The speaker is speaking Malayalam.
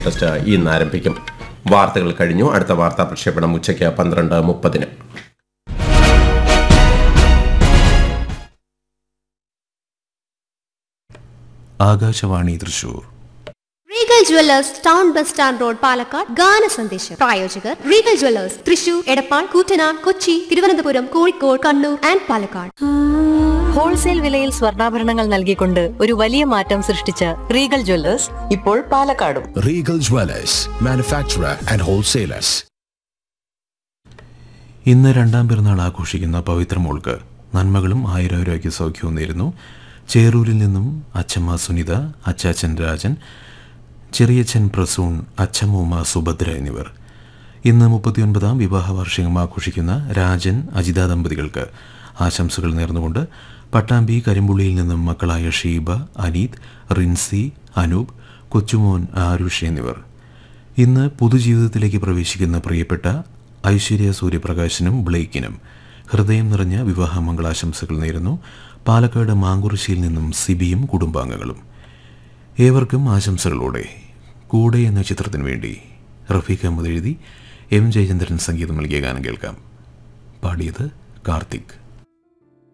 ടെസ്റ്റ് ഇന്ന് ആരംഭിക്കും വാർത്തകൾ കഴിഞ്ഞു അടുത്ത വാർത്താ പ്രക്ഷേപണം ഉച്ചയ്ക്ക് പന്ത്രണ്ട് മുപ്പതിന് Akashvani Thrissur Regal Jewellers town bus stand road Palakkad ഗാന സന്ദേശം പ്രായോജകർ Regal Jewellers Thrissur Edappal Koottanad Kochi Thiruvananthapuram Kozhikode Kannur and Palakkad wholesale വിലയിൽ സ്വർണ്ണാഭരണങ്ങൾ നൽകിക്കൊണ്ട് ഒരു വലിയ മാറ്റം സൃഷ്ടിച്ച റീഗൽ ജ്വല്ലേഴ്സ് ഇപ്പോൾ പാലക്കാടും Regal Dwellers, manufacturer and wholesalers. ഇന്ന് രണ്ടാം പിറന്നാൾ ആഘോഷിക്കുന്ന പവിത്ര മോൾക്ക് നന്മകളും ആയിരായിരോഗ്യ സൗഖ്യവും നേരുന്നു ചേറൂരിൽ നിന്നും അച്ചമ്മ സുനിത അച്ചാച്ചൻ രാജൻ ചെറിയച്ഛൻ പ്രസൂൺ അച്ചമ്മൂമ്മ സുഭദ്ര എന്നിവർ ഇന്ന് മുപ്പത്തിയൊൻപതാം വിവാഹ വാർഷികം ആഘോഷിക്കുന്ന രാജൻ അജിത ദമ്പതികൾക്ക് ആശംസകൾ നേർന്നുകൊണ്ട് പട്ടാമ്പി കരിമ്പുള്ളിയിൽ നിന്നും മക്കളായ ഷീബ അനീത് റിൻസി അനൂപ് കൊച്ചുമോൻ ആരുഷ് എന്നിവർ ഇന്ന് പൊതുജീവിതത്തിലേക്ക് പ്രവേശിക്കുന്ന പ്രിയപ്പെട്ട ഐശ്വര്യ സൂര്യപ്രകാശിനും ബ്ലേക്കിനും ഹൃദയം നിറഞ്ഞ വിവാഹ മംഗളാശംസകൾ നേരുന്നു പാലക്കാട് മാങ്കുറിശ്ശിയിൽ നിന്നും സിബിയും കുടുംബാംഗങ്ങളും ഏവർക്കും ആശംസകളോടെ കൂടെ എന്ന ചിത്രത്തിനു വേണ്ടി റഫീഖ് അഹമ്മദ് എഴുതി എം ജയചന്ദ്രൻ സംഗീതം നൽകിയ ഗാനം കേൾക്കാം പാടിയത് കാർത്തിക്